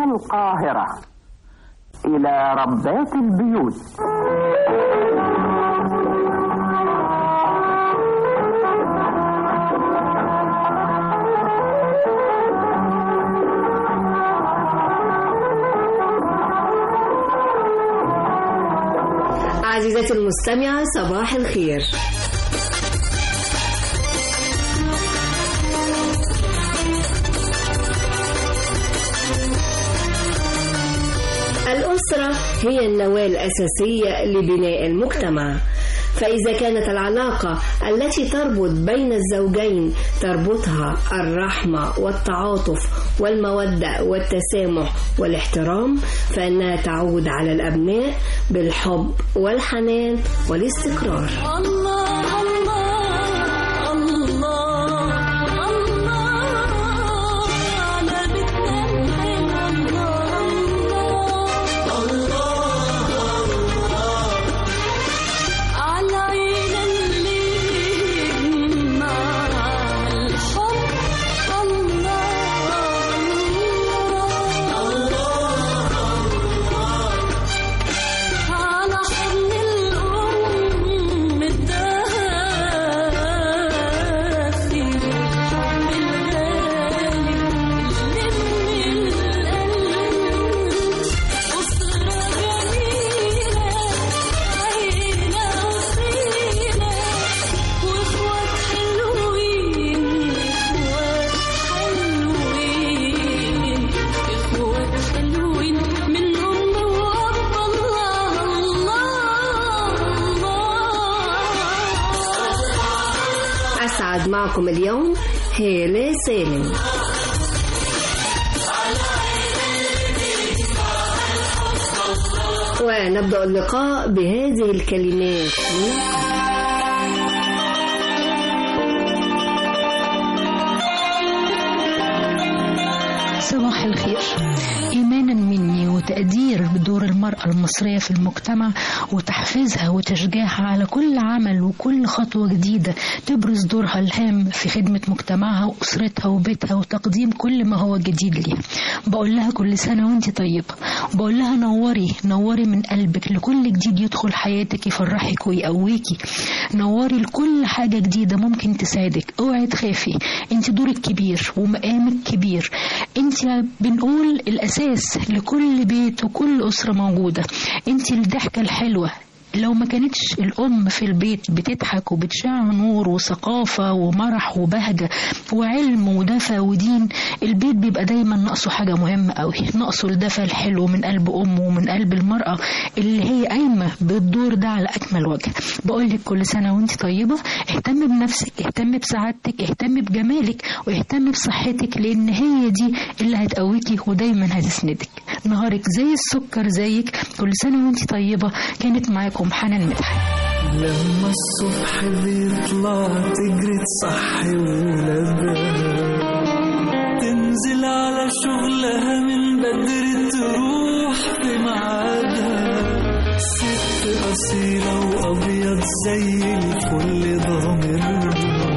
من القاهرة إلى ربات البيوت عزيزتي المستمعة صباح الخير الأسرة هي النواة الأساسية لبناء المجتمع فإذا كانت العلاقة التي تربط بين الزوجين تربطها الرحمة والتعاطف والمودة والتسامح والاحترام فإنها تعود على الأبناء بالحب والحنان والاستقرار الله الله الله الله على بيتنا الله الله على عين الليل مع الحب الله على حضن الأم الدافي الحب الغالي لمن القلب أسرة جميلة عيلة وصيلة وإخوات حلوين إخوات حلوين إخوات حلوين من أم وأب الله الله أسعد معكم اليوم هالة سالم ونبدأ اللقاء بهذه الكلمات صباح الخير إيمانا مني وتقدير بدور المرأة المصرية في المجتمع وتحفيزها وتشجيعها على كل عمل وكل خطوة جديدة تبرز دورها الهام في خدمة مجتمعها وأسرتها وبيتها وتقديم كل ما هو جديد ليها بقول لها كل سنة وانت طيبة بقول لها نوري نوري من قلبك لكل جديد يدخل حياتك يفرحك ويقويكي نوري لكل حاجة جديدة ممكن تساعدك اوعي تخافي انت دورك كبير ومقامك كبير انت بنقول الاساس لكل بيت وكل اسرة موجودة انت الضحكة الحلوة لو ما كانتش الأم في البيت بتضحك وبتشع نور وثقافة ومرح وبهجة وعلم ودفى ودين البيت بيبقى دايما ناقصه حاجة مهمة قوي ناقصه الدفى الحلو من قلب أمه ومن قلب المرأة اللي هي قايمة بالدور ده على أكمل وجه بقول لك كل سنة وانت طيبة اهتمي بنفسك اهتمي بسعادتك اهتمي بجمالك واهتمي بصحتك لأن هي دي اللي هتقويكي ودايما هتسندك نهارك زي السكر زيك كل سنة وانت طيبة كانت معاكم حنان مدحت لما الصبح بيطلع تجري تصحي ولادها تنزل على شغلها من بدري تروح في ميعادها ست أصيلة وأبيض زي الفل ضامرها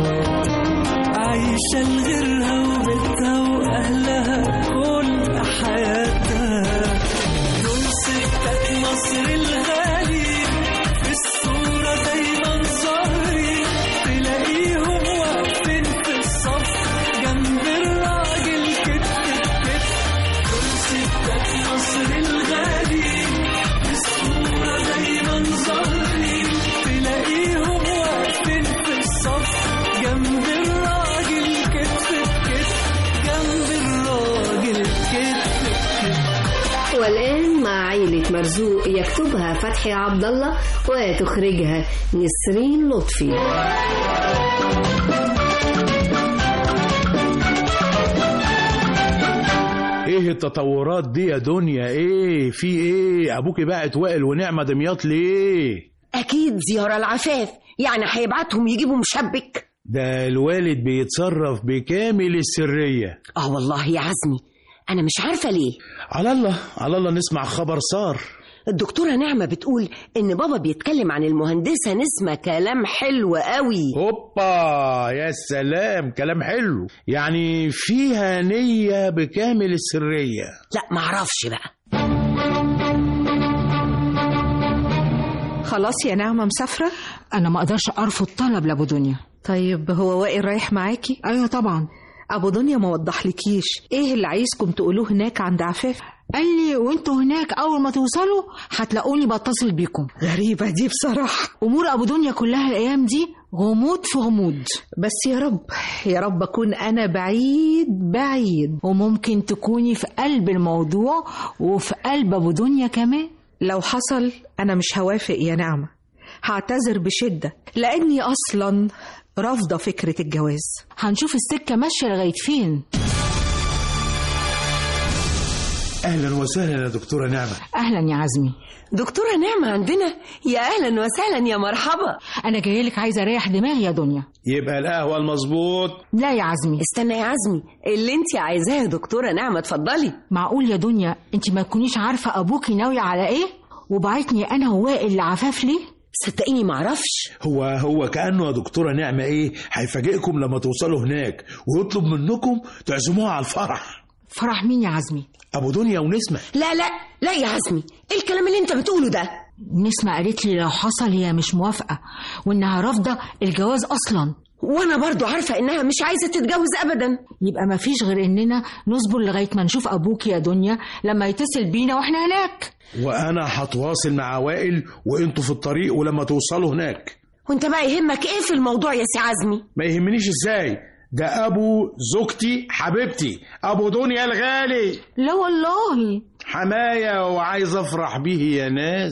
عايشة لغيرها وبيتها وأهلها كل حياتها دول ستات مصر الغالي في الصورة دايما ظاهرين تلاقيهم واقفين في الصف جنب الراجل كتف بكتف دول ستات مصر الغالي في الصورة دايما ظاهرين تلاقيهم واقفين في الصف جنب الراجل كتف بكتف جنب الراجل كتف بكتف والآن مع عيلة مرزوق يكتبها فتحي عبد الله وتخرجها نسرين لطفي ايه التطورات دي يا دنيا ايه في ايه ابوكي باعت وائل ونعمه دمياط ليه أكيد زيارة العفاف يعني هيبعتهم يجيبوا مشبك ده الوالد بيتصرف بكامل السريه آه والله يا عزمي أنا مش عارفة ليه على الله على الله نسمع خبر صار الدكتورة نعمة بتقول إن بابا بيتكلم عن المهندسة نسمة كلام حلو قوي هوبا يا سلام كلام حلو يعني فيها نية بكامل السرية لا معرفش بقى خلاص يا نعمة مسافرة انا ما اقدرش ارفض طلب لابو دنيا طيب هو وائل رايح معاكي ايوه طبعا ابو دنيا ما وضحلكيش ايه اللي عايزكم تقولوه هناك عند عفاف قال لي وانتوا هناك اول ما توصلوا هتلاقوني بتصل بيكم غريبة دي بصراحة امور ابو دنيا كلها الايام دي غموض في غموض بس يا رب يا رب أكون أنا بعيد بعيد وممكن تكوني في قلب الموضوع وفي قلب ابو دنيا كمان لو حصل أنا مش هوافق يا نعمة هعتذر بشدة لأني أصلا رافضة فكرة الجواز هنشوف السكه ماشيه لغايه فين أهلا وسهلا يا دكتورة نعمة اهلا يا عزمي دكتورة نعمة عندنا يا أهلا وسهلا يا مرحبا انا جايه لك عايزه اريح دماغي يا دنيا يبقى القهوة المظبوط لا يا عزمي استنى يا عزمي اللي انت عايزاه يا دكتورة نعمة اتفضلي معقول يا دنيا انت ما تكونيش عارفه ابوكي ناوي على ايه وبعتني انا ووائل لعفاف ليه صدقيني معرفش هو هو كأنه يا دكتورة نعمة إيه هيفاجئكم لما توصلوا هناك ويطلب منكم تعزموها على الفرح فرح مين يا عزمي أبو دنيا ونسمة لا لا لا يا عزمي ايه الكلام اللي انت بتقوله ده نسمة قالت لي لو حصل هي مش موافقه وانها رافضه الجواز اصلا وانا برضو عارفة انها مش عايزة تتجوز ابدا يبقى ما فيش غير اننا نصبر لغايه ما نشوف ابوك يا دنيا لما يتصل بينا واحنا هناك وأنا هتواصل مع وائل وأنتوا في الطريق ولما توصلوا هناك وانت بقى يهمك ايه في الموضوع يا سي عزمي ما يهمنيش إزاي ده أبو زوجتي حبيبتي أبو دنيا الغالي لا والله حماية وعايز أفرح به يا ناس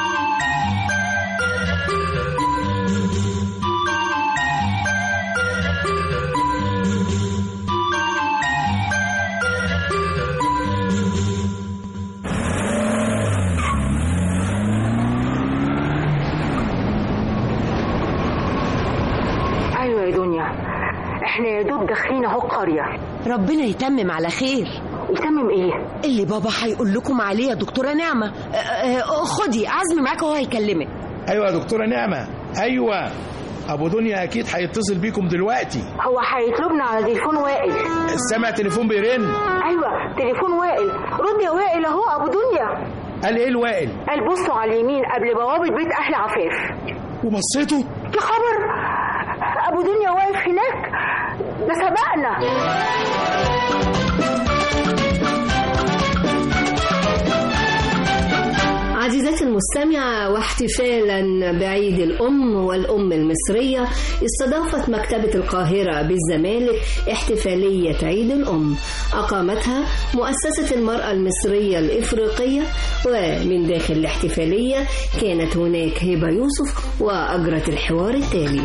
ايوه يا دنيا احنا يا دوب داخلين اهو القريه ربنا يتمم على خير يتمم ايه اللي بابا هيقول لكم عليه يا دكتورة نعمة آه، آه، خدي عزمي معاك وهو هيكلمك أيوة يا دكتورة نعمة أيوة أبو دنيا أكيد هيتصل بيكم دلوقتي هو هيطلبنا على تليفون وائل سمع تليفون بيرن ايوه تليفون وائل رد يا وائل اهو ابو دنيا قال إيه الوائل قال بصوا على اليمين قبل بوابه بيت اهل عفاف وبصيته يا خبر ابو دنيا واقف هناك ده سبقنا عزيزتي المستمعة واحتفالا بعيد الأم والأم المصرية استضافت مكتبة القاهرة بالزمالك احتفالية عيد الأم أقامتها مؤسسة المرأة المصرية الإفريقية ومن داخل الاحتفالية كانت هناك هبة يوسف وأجرت الحوار التالي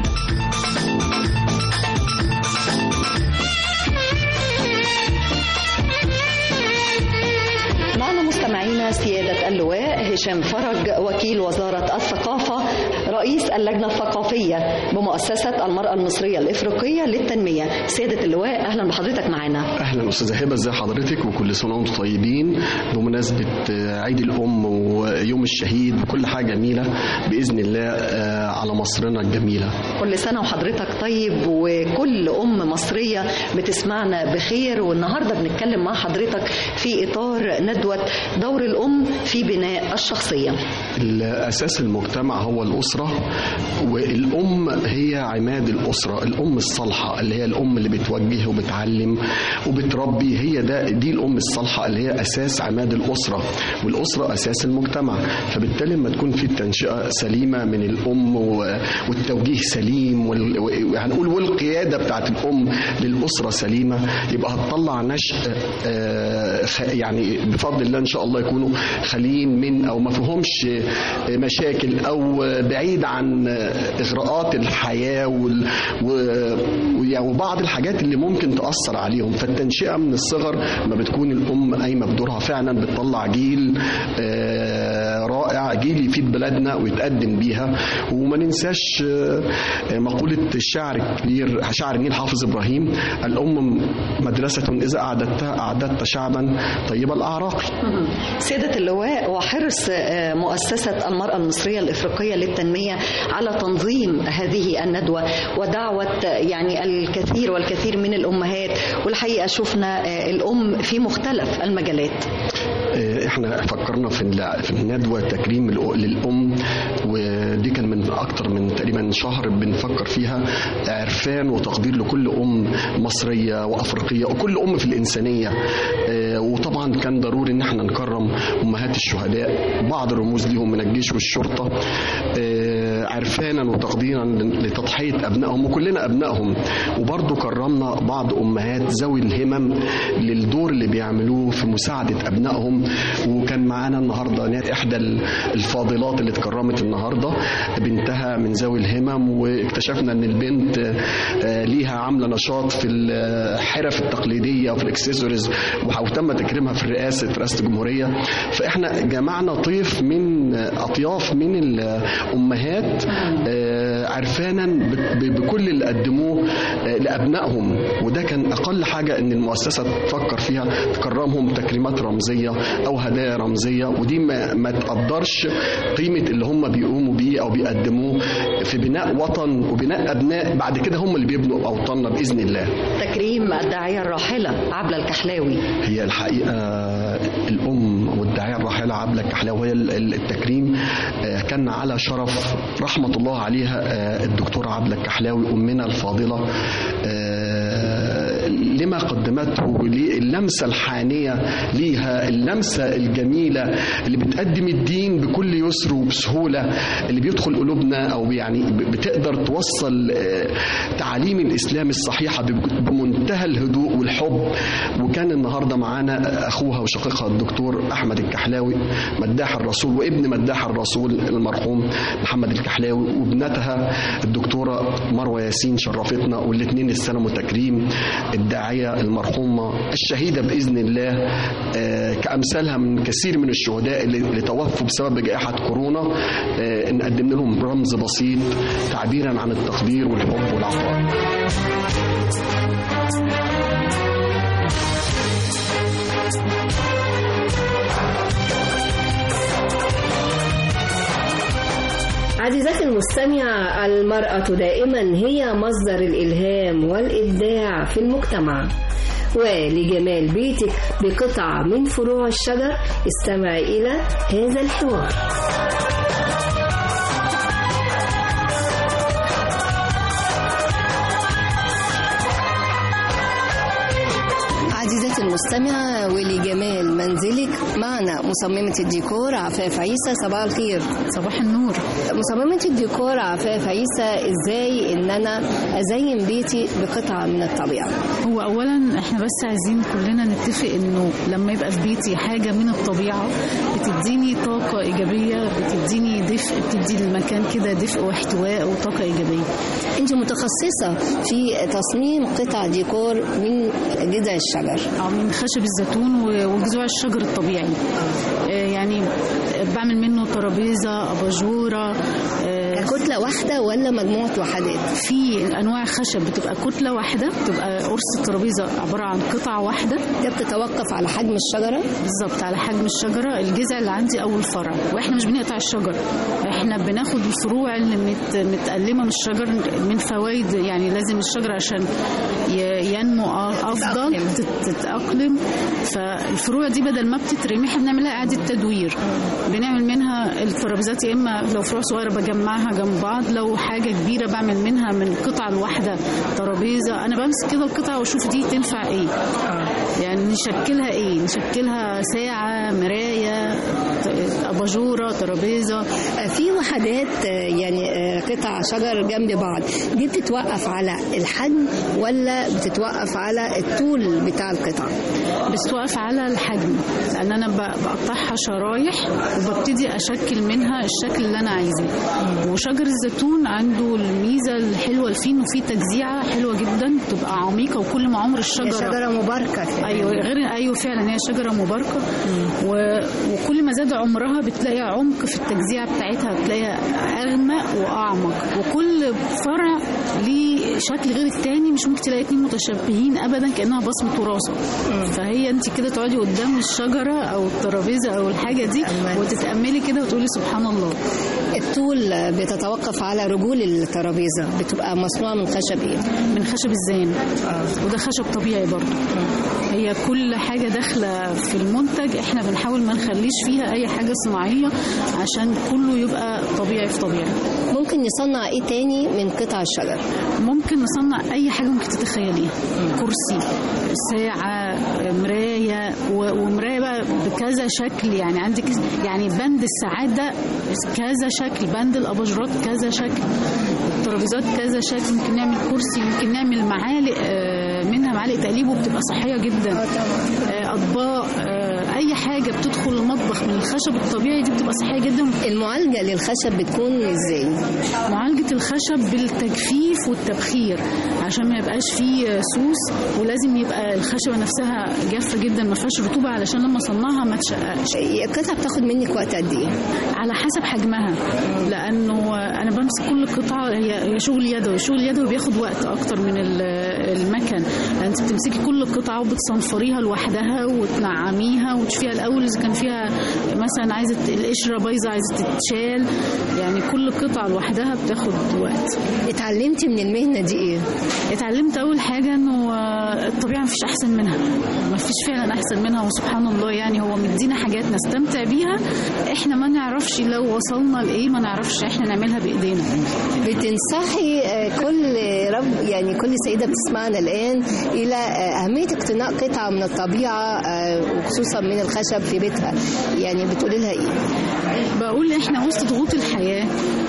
معنا مستمعينا سيادة اللواء هشام فرج وكيل وزارة الثقافة رئيس اللجنة الثقافية بمؤسسة المرأة المصرية الإفريقية للتنمية سيادة اللواء أهلا بحضرتك معنا اهلا استاذه هبه ازي حضرتك وكل سنه وانتم طيبين بمناسبه آه، عيد الام ويوم الشهيد وكل حاجه جميله باذن الله آه، على مصرنا الجميله كل سنة وحضرتك طيب وكل أم مصرية بتسمعنا بخير والنهاردة بنتكلم مع حضرتك في إطار ندوة دور الأم في بناء الشخصية الاساس المجتمع هو الاسره والام هي عماد الاسره الام الصالحه اللي هي الام اللي بتوجه وبتعلم وبتربي هي ده دي الام الصالحه اللي هي اساس عماد الاسره والاسره اساس المجتمع فبالتالي لما تكون في التنشئه سليمه من الام و- والتوجيه سليم وال- و- هنقول والقياده بتاعت الام للاسره سليمه يبقى هتطلع نشء آه، خ- يعني بفضل الله ان شاء الله يكونوا خاليين من او ما فيهمش مشاكل او بعيد عن اغراءات الحياه وال- و- ويعني وبعض الحاجات اللي ممكن تاثر عليهم فالتنشئه من الصغر ما بتكون الام قايمه بدورها فعلا بتطلع جيل آه، رائع جيل يفيد بلدنا ويتقدم بيها وما ننساش آه، مقولة الشاعر الكبير شاعر النيل حافظ إبراهيم الأم مدرسة إذا أعددتها أعددت شعبا طيب الأعراق سيادة اللواء وحرص آه، مؤسسة المرأة المصرية الإفريقية للتنمية على تنظيم هذه الندوة ودعوة آه، يعني الكثير والكثير من الأمهات والحقيقة شفنا آه، الأم في مختلف المجالات آه، احنا فكرنا في ال- في الندوه تكريم الأ- للام ودي كان من اكتر من تقريبا شهر بنفكر فيها عرفان وتقدير لكل ام مصريه وافريقيه وكل ام في الانسانيه آه، وطبعا كان ضروري ان احنا نكرم امهات الشهداء بعض الرموز ليهم من الجيش والشرطه آه، عرفانا وتقديرا لتضحيه ابنائهم وكلنا ابنائهم وبرضه كرمنا بعض امهات ذوي الهمم للدور اللي بيعملوه في مساعده ابنائهم وكان معانا النهارده نات احدى الفاضلات اللي اتكرمت النهارده بنتها من ذوي الهمم واكتشفنا ان البنت آه، ليها عامله نشاط في الحرف التقليديه وفي الاكسسوارز وتم تكريمها في الرئاسه في رئاسه الجمهوريه فاحنا جمعنا طيف من اطياف من الامهات آه، عرفانا ب- ب- بكل اللي قدموه آه، لابنائهم وده كان اقل حاجه ان المؤسسه تفكر فيها تكرمهم تكريمات رمزيه او هدايا رمزيه ودي ما, ما تقدرش قيمه اللي هم بيقوموا بيه او بيقدموه في بناء وطن وبناء ابناء بعد كده هم اللي بيبنوا اوطاننا باذن الله تكريم الداعية الراحلة عبلة الكحلاوي هي الحقيقة الأم والداعية الراحلة عبلة الكحلاوي وهي ال- ال- التكريم آه، كان على شرف رحمة الله عليها آه، الدكتورة عبلة الكحلاوي أمنا الفاضلة آه، لما قدمته اللمسة الحانية ليها اللمسة الجميلة اللي بتقدم الدين بكل يسر وبسهولة اللي بيدخل قلوبنا أو يعني ب- بتقدر توصل آه، تعاليم الإسلام الصحيحة بم- بمنتهى الهدوء والحب وكان النهارده معانا اخوها وشقيقها الدكتور احمد الكحلاوي مداح الرسول وابن مداح الرسول المرحوم محمد الكحلاوي وابنتها الدكتوره مروه ياسين شرفتنا والاثنين استلموا تكريم الداعيه المرحومه الشهيده باذن الله آه، كامثالها من كثير من الشهداء اللي اللي توفوا بسبب جائحه كورونا آه، نقدم لهم رمز بسيط تعبيرا عن التقدير والحب والعطاء عزيزتي المستمعة المرأة دائما هي مصدر الإلهام والإبداع في المجتمع ولجمال بيتك بقطعة من فروع الشجر استمع إلى هذا الحوار عزيزتي المستمعة ولجمال منزلك معنا مصممة الديكور عفاف عيسى صباح الخير صباح النور مصممة الديكور عفاف عيسى ازاي ان انا ازين بيتي بقطعة من الطبيعة هو اولا احنا بس عايزين كلنا نتفق انه لما يبقى في بيتي حاجه من الطبيعه بتديني طاقه ايجابيه بتديني دفء بتدي المكان كده دفء واحتواء وطاقه ايجابيه انت متخصصة في تصميم قطع ديكور من جذع الشجر اه من خشب الزيتون و- وجذوع الشجر الطبيعي آه، يعني بعمل منه ترابيزه اباجوره آه، كتلة واحدة ولا مجموعة وحدات في انواع خشب بتبقى كتله واحده بتبقى قرص الترابيزه عباره عن قطعه واحده ده بتتوقف على حجم الشجرة بالظبط على حجم الشجره الجذع اللي عندي او الفرع واحنا مش بنقطع الشجر احنا بناخد الفروع اللي مت متقلمه من الشجر من فوائد يعني لازم الشجر عشان ي- ينمو أ- افضل تت- تتاقلم فالفروع دي بدل ما بتترمي احنا بنعملها اعاده تدوير بنعمل منها الترابيزات يا اما لو فروع صغيره بجمعها جنب بعض لو حاجه كبيره بعمل منها من القطعه الواحده ترابيزه انا بمسك كده القطعه واشوف دي تنفع ايه يعني نشكلها ايه نشكلها ساعه مرايه ت- اباجوره ترابيزه في وحدات آه، يعني آه، قطع شجر جنب بعض دي بتتوقف على الحجم ولا بتتوقف على الطول بتاع القطع بتوقف على الحجم لان انا ب- بقطعها شرايح وببتدي اشكل منها الشكل اللي انا عايزاه وشجر الزيتون عنده الميزه الحلوه اللي فيه انه فيه تجزيعه حلوه جدا بتبقى عميقه وكل ما عمر الشجره شجرة مباركة كمان. ايوه غير ايوه فعلا هي شجره مباركه و... وكل ما زاد عمرها بتلاقي عمق في التجزيعه بتاعتها بتلاقيها اغمق واعمق وكل فرع ليه شكل غير التاني مش ممكن تلاقي اتنين متشابهين ابدا كانها بصمه وراثه فهي انت كده تقعدي قدام الشجره او الترابيزه او الحاجه دي وتتاملي كده وتقولي سبحان الله الطول بتتوقف على رجول الترابيزة بتبقى مصنوعة من خشب ايه؟ من خشب الزان وده خشب طبيعي برضه هي كل حاجة داخلة في المنتج احنا بنحاول ما نخليش فيها اي حاجة صناعية عشان كله يبقى طبيعي في طبيعي ممكن نصنع ايه تاني من قطع الشجر؟ ممكن نصنع اي حاجة ممكن تتخيليها كرسي ساعة مراية و- ومراية بقى بكذا شكل يعني عندك يعني بند الساعات ده كذا شكل بند الاباجورات كذا شكل الترابيزات كذا شكل ممكن نعمل كرسي ممكن نعمل معالق آه، منها معالق تقليب وبتبقى صحية جدا آه، اطباق آه، اي حاجة بتدخل المطبخ من الخشب الطبيعي دي بتبقى صحية جدا المعالجة للخشب بتكون ازاي؟ معالجة الخشب بالتجفيف والتبخير عشان ما يبقاش فيه سوس ولازم يبقى الخشبة نفسها جافة جدا ما فيهاش رطوبة علشان لما اصنعها ما تشققش القطعة بتاخد منك وقت قد ايه؟ على حسب حجمها لانه انا بمسك كل قطعه هي هي شغل يدوي الشغل اليدوي بياخد وقت اكتر من ال- المكن لان انت بتمسكي كل قطعه وبتصنفريها لوحدها وتنعميها وتشوفيها الاول اذا كان فيها مثلا عايزه القشره بايظه عايزه تتشال يعني كل قطعه لوحدها بتاخد وقت اتعلمتي من المهنه دي ايه اتعلمت اول حاجه انه آه، الطبيعه مفيش احسن منها مفيش فعلا احسن منها وسبحان الله يعني هو مدينا حاجات نستمتع بيها احنا ما نعرفش لو وصلنا لايه ما نعرفش احنا نعملها بايدينا بتنصحي آه، كل رب يعني كل سيدة بتسمعنا الآن إلى آه، أهمية اقتناء قطعة من الطبيعة آه، وخصوصا من الخشب في بيتها يعني بتقولي لها إيه؟ بقول احنا وسط ضغوط الحياه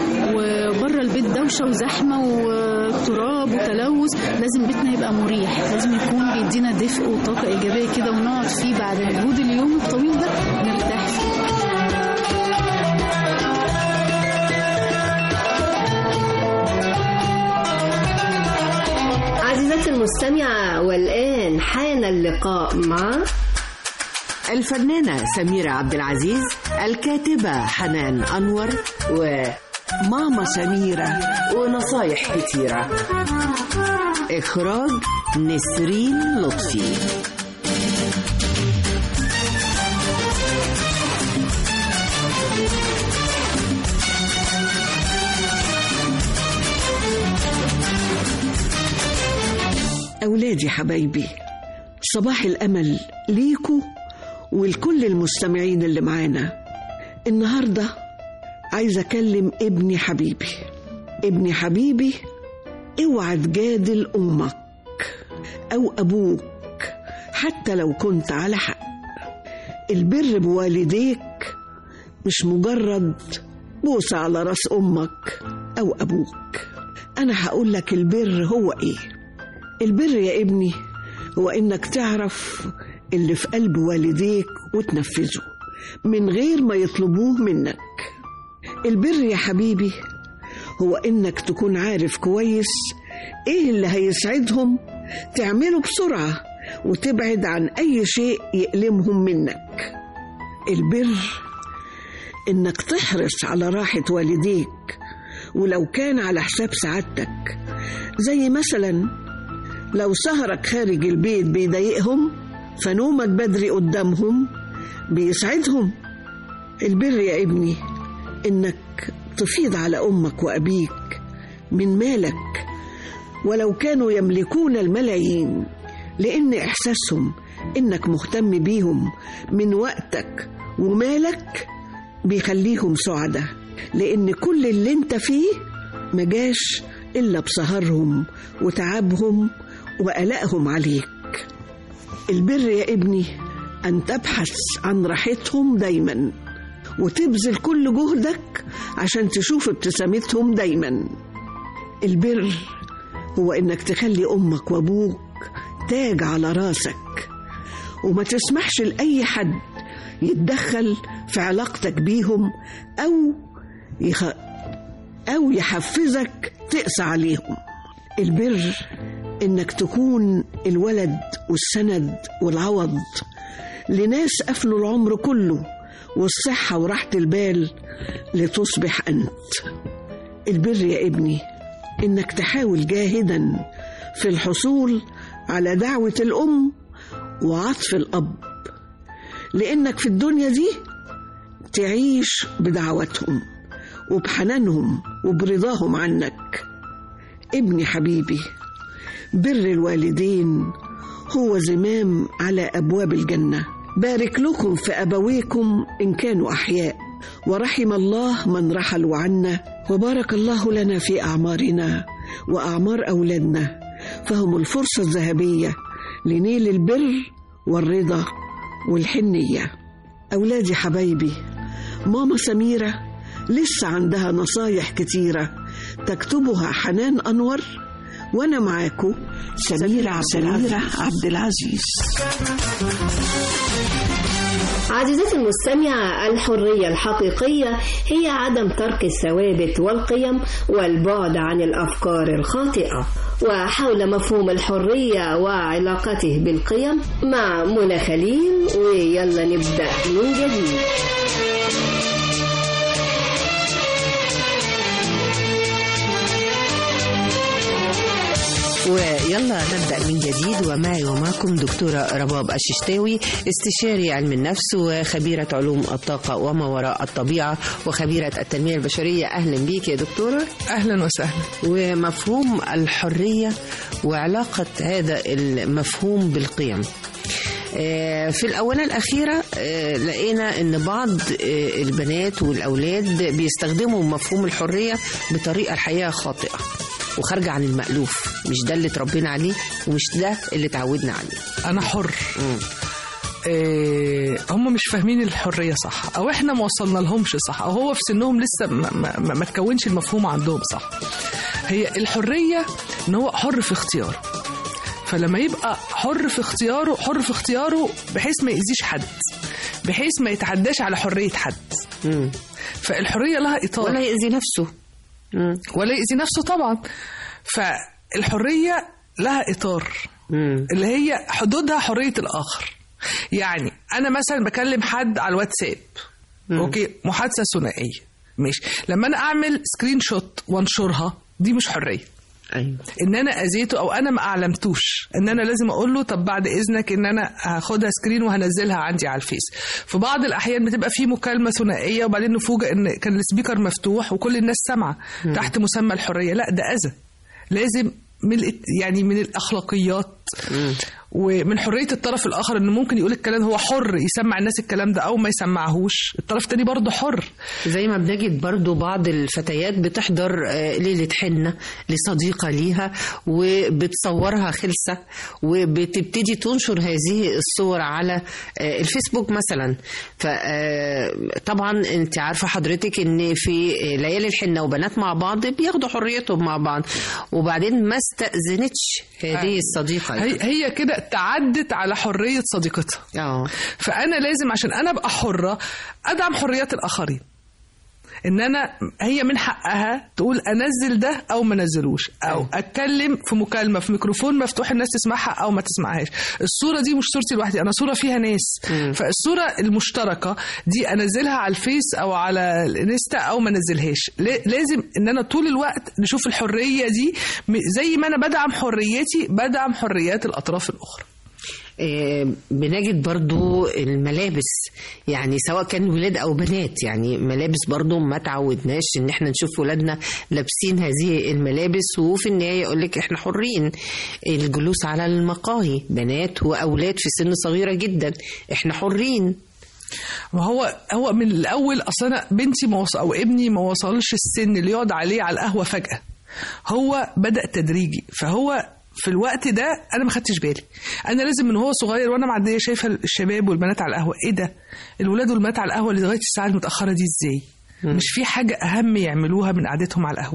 وبره البيت دوشه وزحمه وتراب وتلوث لازم بيتنا يبقى مريح لازم يكون بيدينا دفء وطاقه ايجابيه كده ونقعد فيه بعد مجهود اليوم الطويل ده نرتاح فيه عزيزتي المستمعة والآن حان اللقاء مع الفنانة سميرة عبد العزيز الكاتبة حنان أنور وماما سميرة ونصايح كتيرة إخراج نسرين لطفي أولادي حبايبي صباح الأمل ليكوا ولكل المستمعين اللي معانا النهاردة عايزة أكلم ابني حبيبي ابني حبيبي اوعى تجادل أمك أو أبوك حتى لو كنت على حق البر بوالديك مش مجرد بوسة على راس أمك أو أبوك أنا هقول لك البر هو إيه البر يا ابني هو إنك تعرف اللي في قلب والديك وتنفذه من غير ما يطلبوه منك البر يا حبيبي هو إنك تكون عارف كويس إيه اللي هيسعدهم تعمله بسرعة وتبعد عن أي شيء يألمهم منك البر إنك تحرص على راحة والديك ولو كان على حساب سعادتك زي مثلا لو سهرك خارج البيت بيضايقهم فنومك بدري قدامهم بيسعدهم البر يا ابني إنك تفيض على أمك وأبيك من مالك ولو كانوا يملكون الملايين لأن إحساسهم إنك مهتم بيهم من وقتك ومالك بيخليهم سعداء لأن كل اللي انت فيه مجاش إلا بسهرهم وتعبهم وقلقهم عليك البر يا ابني أن تبحث عن راحتهم دايما وتبذل كل جهدك عشان تشوف ابتسامتهم دايما البر هو إنك تخلي أمك وأبوك تاج على راسك وما تسمحش لأي حد يتدخل في علاقتك بيهم أو يخ... أو يحفزك تقسى عليهم البر إنك تكون الولد والسند والعوض لناس قفلوا العمر كله والصحة وراحة البال لتصبح أنت البر يا ابني إنك تحاول جاهدا في الحصول على دعوة الأم وعطف الأب لأنك في الدنيا دي تعيش بدعوتهم وبحنانهم وبرضاهم عنك ابني حبيبي بر الوالدين هو زمام على أبواب الجنة بارك لكم في أبويكم إن كانوا أحياء ورحم الله من رحلوا عنا وبارك الله لنا في أعمارنا وأعمار أولادنا فهم الفرصة الذهبية لنيل البر والرضا والحنية أولادي حبايبي ماما سميرة لسه عندها نصايح كتيرة تكتبها حنان أنور وأنا معاكم سميرة عبد العزيز, عبد العزيز. عزيزتي المستمعة الحرية الحقيقية هي عدم ترك الثوابت والقيم والبعد عن الأفكار الخاطئة وحول مفهوم الحرية وعلاقته بالقيم مع منى خليل ويلا نبدأ من جديد ويلا نبدأ من جديد ومعي ومعكم دكتورة رباب الششتاوي استشاري علم النفس وخبيرة علوم الطاقة وما وراء الطبيعة وخبيرة التنمية البشرية أهلا بيك يا دكتورة أهلا وسهلا ومفهوم الحرية وعلاقة هذا المفهوم بالقيم آه، في الآونة الأخيرة آه، لقينا أن بعض آه، البنات والأولاد بيستخدموا مفهوم الحرية بطريقة الحقيقة خاطئة وخارجة عن المألوف مش ده اللي اتربينا عليه ومش ده اللي اتعودنا عليه أنا حر إيه هم مش فاهمين الحرية صح أو إحنا ما وصلنا لهمش صح أو هو في سنهم لسه ما, ما, ما, ما تكونش المفهوم عندهم صح هي الحرية إن هو حر في اختياره فلما يبقى حر في اختياره حر في اختياره بحيث ما يأذيش حد بحيث ما يتعداش على حرية حد مم. فالحرية لها إطار ولا يأذي نفسه مم. ولا يأذي نفسه طبعا فالحرية لها إطار مم. اللي هي حدودها حرية الآخر يعني أنا مثلا بكلم حد على الواتساب مم. أوكي محادثة ثنائية ماشي لما أنا أعمل سكرين شوت وانشرها دي مش حرية أيوة. ان انا اذيته او انا ما اعلمتوش ان انا لازم اقول له طب بعد اذنك ان انا هاخدها سكرين وهنزلها عندي على الفيس في بعض الاحيان بتبقى في مكالمه ثنائيه وبعدين نفوجئ ان كان السبيكر مفتوح وكل الناس سامعه مم. تحت مسمى الحريه لا ده اذى لازم من الات- يعني من الاخلاقيات ومن حريه الطرف الاخر انه ممكن يقول الكلام هو حر يسمع الناس الكلام ده او ما يسمعهوش الطرف التاني برضه حر زي ما بنجد برضو بعض الفتيات بتحضر آه، ليلة حنة لصديقة ليها وبتصورها خلسة وبتبتدي تنشر هذه الصور على آه، الفيسبوك مثلا فطبعا انت عارفة حضرتك ان في ليالي الحنة وبنات مع بعض بياخدوا حريتهم مع بعض وبعدين ما استأذنتش هذه الصديقة هي, هي كده تعدت على حريه صديقتها اه فانا لازم عشان انا ابقى حره ادعم حريات الاخرين ان انا هي من حقها تقول انزل ده او ما انزلوش او اتكلم في مكالمه في ميكروفون مفتوح الناس تسمعها او ما تسمعهاش الصوره دي مش صورتي لوحدي انا صوره فيها ناس فالصوره المشتركه دي انزلها على الفيس او على الانستا او ما انزلهاش لا- لازم ان انا طول الوقت نشوف الحريه دي م- زي ما انا بدعم حريتي بدعم حريات الاطراف الاخرى آه، بنجد برضو الملابس يعني سواء كان ولاد او بنات يعني ملابس برضو ما تعودناش ان احنا نشوف ولادنا لابسين هذه الملابس وفي النهايه يقول لك احنا حرين الجلوس على المقاهي بنات واولاد في سن صغيره جدا احنا حرين ما هو هو من الاول اصل انا بنتي ما وصل او ابني ما وصلش السن اللي يقعد عليه على القهوه فجاه هو بدا تدريجي فهو في الوقت ده انا ما خدتش بالي انا لازم من هو صغير وانا معديه شايفه الشباب والبنات على القهوه ايه ده الولاد والبنات على القهوه لغايه الساعه المتاخره دي ازاي مش في حاجه اهم يعملوها من قعدتهم على القهوه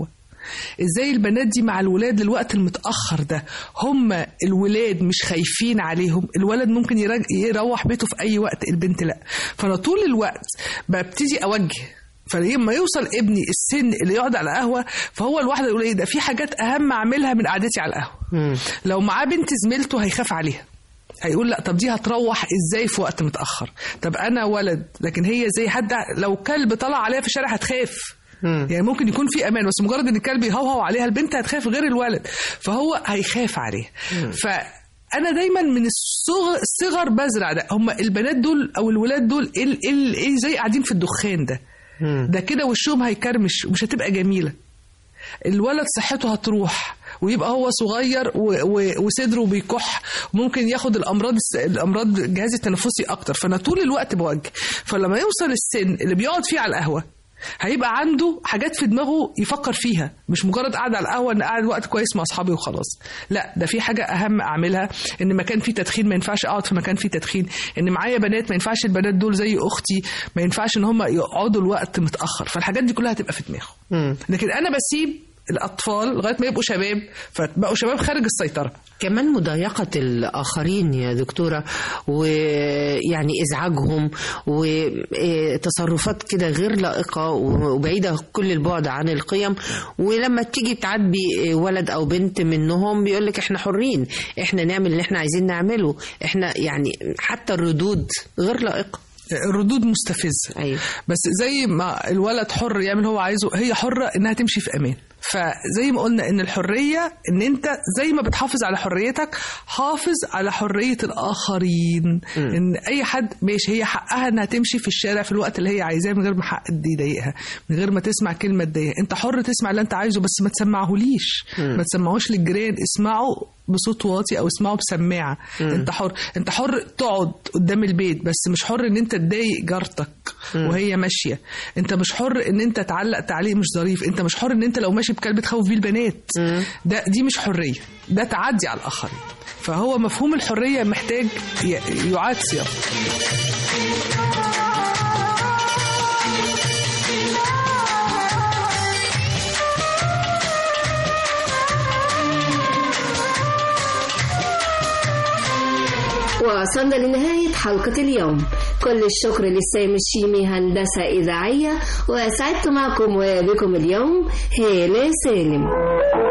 ازاي البنات دي مع الولاد للوقت المتاخر ده هم الولاد مش خايفين عليهم الولد ممكن يرج... يروح بيته في اي وقت البنت لا فانا طول الوقت ببتدي اوجه فلما يوصل ابني السن اللي يقعد على قهوه فهو الواحد يقول ايه ده في حاجات اهم اعملها من قعدتي على القهوه لو معاه بنت زميلته هيخاف عليها هيقول لا طب دي هتروح ازاي في وقت متاخر طب انا ولد لكن هي زي حد لو كلب طلع عليها في الشارع هتخاف يعني ممكن يكون في امان بس مجرد ان الكلب يهوهو عليها البنت هتخاف غير الولد فهو هيخاف عليها ف انا دايما من الصغر الصغر بزرع ده هم البنات دول او الولاد دول ايه ال- ال- ايه زي قاعدين في الدخان ده ده كده وشهم هيكرمش ومش هتبقى جميله الولد صحته هتروح ويبقى هو صغير و- و- وصدره بيكح وممكن ياخد الامراض الس- الامراض الجهاز التنفسي اكتر فانا طول الوقت بوجه فلما يوصل السن اللي بيقعد فيه على القهوه هيبقى عنده حاجات في دماغه يفكر فيها مش مجرد قاعد على القهوه ان قاعد وقت كويس مع اصحابي وخلاص لا ده في حاجه اهم اعملها ان مكان فيه تدخين ما ينفعش اقعد في مكان فيه تدخين ان معايا بنات ما ينفعش البنات دول زي اختي ما ينفعش ان هم يقعدوا الوقت متاخر فالحاجات دي كلها هتبقى في دماغه لكن انا بسيب الاطفال لغايه ما يبقوا شباب فبقوا شباب خارج السيطره كمان مضايقة الآخرين يا دكتورة ويعني إزعاجهم وتصرفات كده غير لائقة وبعيدة كل البعد عن القيم ولما تيجي تعاتبي ولد أو بنت منهم بيقول لك إحنا حرين إحنا نعمل اللي إحنا عايزين نعمله إحنا يعني حتى الردود غير لائقة الردود مستفزه أيوة. بس زي ما الولد حر يعمل هو عايزه هي حره انها تمشي في امان فزي ما قلنا ان الحريه ان انت زي ما بتحافظ على حريتك حافظ على حريه الاخرين م. ان اي حد ماشي هي حقها انها تمشي في الشارع في الوقت اللي هي عايزاه من غير ما حد يضايقها من غير ما تسمع كلمه تضايقها انت حر تسمع اللي انت عايزه بس ما تسمعهوليش م. ما تسمعوش للجيران اسمعه بصوت واطي او اسمعه بسماعه م. انت حر انت حر تقعد قدام البيت بس مش حر ان انت تضايق جارتك م. وهي ماشيه انت مش حر ان انت تعلق تعليق مش ظريف انت مش حر ان انت لو ماشي بكلب تخوف بيه البنات ده دي مش حريه ده تعدي على الاخرين فهو مفهوم الحريه محتاج ي- يعاد صياغته وصلنا لنهاية حلقة اليوم كل الشكر للسام الشيمي هندسة إذاعية وسعدت معكم وبكم اليوم هالة سالم